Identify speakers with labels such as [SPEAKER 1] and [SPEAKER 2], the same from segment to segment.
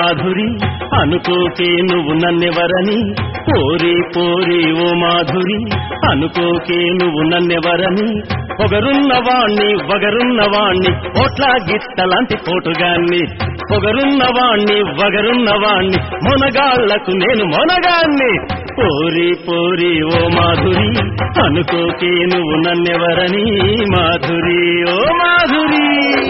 [SPEAKER 1] మాధురి అనుకోకే నువ్వు నన్నెవరని పోరి పోరి ఓ మాధురి అనుకోకే నువ్వు నన్నెవరని పొగరున్నవాణ్ణి వగరున్నవాణ్ణి ఓట్ల గిత్తలాంటి పోటుగాన్ని పొగరున్నవాణ్ణి వగరున్నవాణ్ణి మొనగాళ్లకు నేను మొనగాన్ని పోరి పోరి ఓ మాధురి అనుకోకే నువ్వు నన్నెవరని మాధురి ఓ మాధురి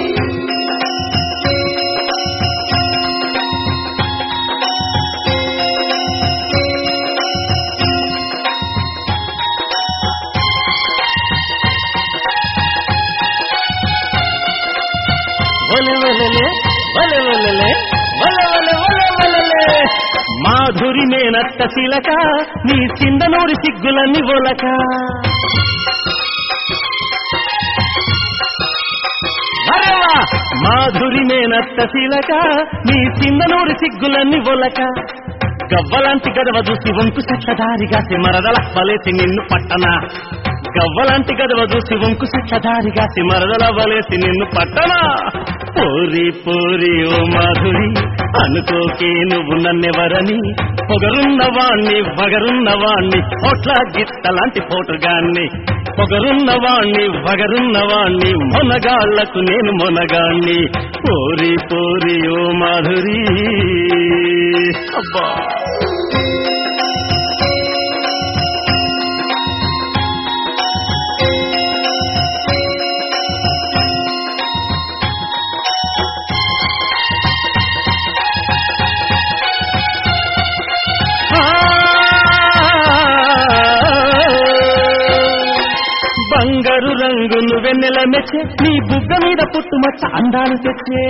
[SPEAKER 1] ఒలె ఒలెలే, ఒలె ఒలెలే, ఒలె ఒలె ఒలె ఒలెలే. మాధురి మేనత్త శిలక నీ సిందనూరి సిగ్గులన్నీ ఒలక వరవా! మాధురి మేనత్త శిలక నీ సిందనూరి సిగ్గులన్నీ ఒలక గవ్వలాంటి గదవ చూసి వంకు సెట్లదారిగా సిమరదల వలేసి నిన్ను పట్టనా గవ్వలాంటి గదవ చూసి వంకు సెట్లదారిగా సిమరదల వలేసి నిన్ను పట్టనా పోరి పోరి ఓ మాధురి అనుకోకే నువ్వు నన్నెవరని పొగరున్నవాణ్ణి వగరున్నవాణ్ణి పోట్ల గిత్తలాంటి పోటుగాన్ని పొగరున్నవాణ్ణి వగరున్నవాణ్ణి మొనగాళ్లకు నేను మొనగాణ్ణి పోరి పోరి ఓ మాధురి అబ్బా బంగారు రంగును వెన్నెల మెచ్చే నీ బుగ్గ మీద పుట్టుమచ్చ అందాలు తెచ్చే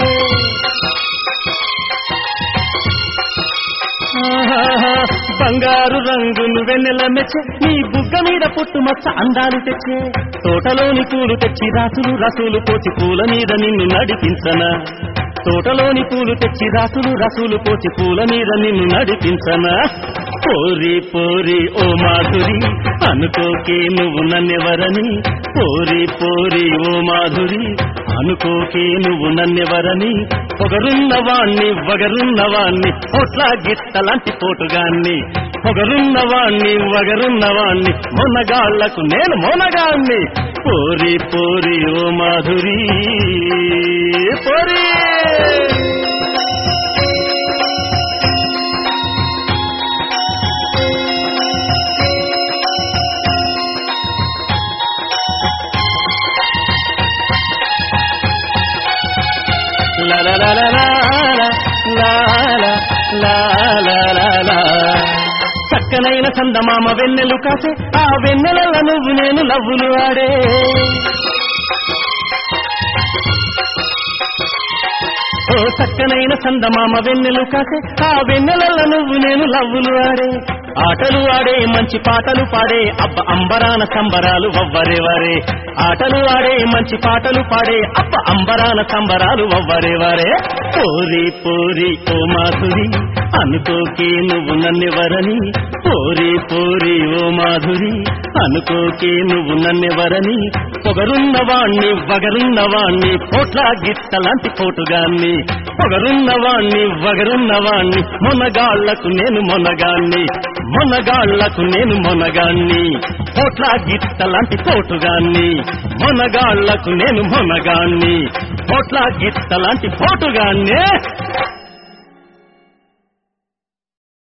[SPEAKER 1] ఆహాహా, బంగారు రంగును వెన్నెల మెచ్చే నీ బుగ్గ మీద పుట్టుమచ్చ అందాలు తెచ్చే తోటలోని పూలు తెచ్చి రాసులు రసులు పోచి పూల మీద నిన్ను నడిపించనా తోటలోని పూలు తెచ్చి రాసులు రసులు పోచి పూల మీద నిన్ను నడిపించనా పోరి పోరి ఓ మాధురి అనుకోకే నువ్వు నన్నెవరని పోరి పోరి ఓ మాధురి అనుకోకే నువ్వు నన్నెవరని పొగరున్నవాణ్ణి వగరున్నవాణ్ణి పోట్ల గిత్తలాంటి పోటుగాన్ని పొగరున్నవాణ్ణి వగరున్నవాణ్ణి మొనగాళ్లకు నేను మొనగాన్ని పోరి పోరి ఓ మాధురి పోరి la la la la la la la la la la la చక్కనైన చందమామ వెన్నెలు కాసే ఆ వెన్నెలల్ల నువ్వు నేను లవ్వులు ఆడే ఓ చక్కనైన చందమామ వెన్నెలు కాసే ఆ వెన్నెలల్ల నువ్వు నేను లవ్వులు ఆడే ఆటలు ఆడే మంచి పాటలు పాడే అబ్బ అంబరాన సంబరాలు వవ్వరేవారే ఆటలు ఆడే మంచి పాటలు పాడే అబ్బ అంబరాన సంబరాలు వవ్వరేవారే పోరి పోరి ఓ మాధురి అనుకోకే నువ్వు నన్నెవరని పోరి పోరి ఓ మాధురి అనుకోకే నువ్వు నన్నెవరని పొగరున్నవాణ్ణి వగరున్నవాణ్ణి పోట్ల గిత్తలాంటి పోటుగాన్ని పొగరున్నవాణ్ణి వగరున్నవాణ్ణి మొనగాళ్లకు నేను మొనగాన్ని మొనగాళ్లకు నేను మొనగాన్ని పోట్ల గిత్తలాంటి పోటుగాన్ని మొనగాళ్లకు నేను మొనగాన్ని పోట్ల గిత్తలాంటి పోటుగాన్ని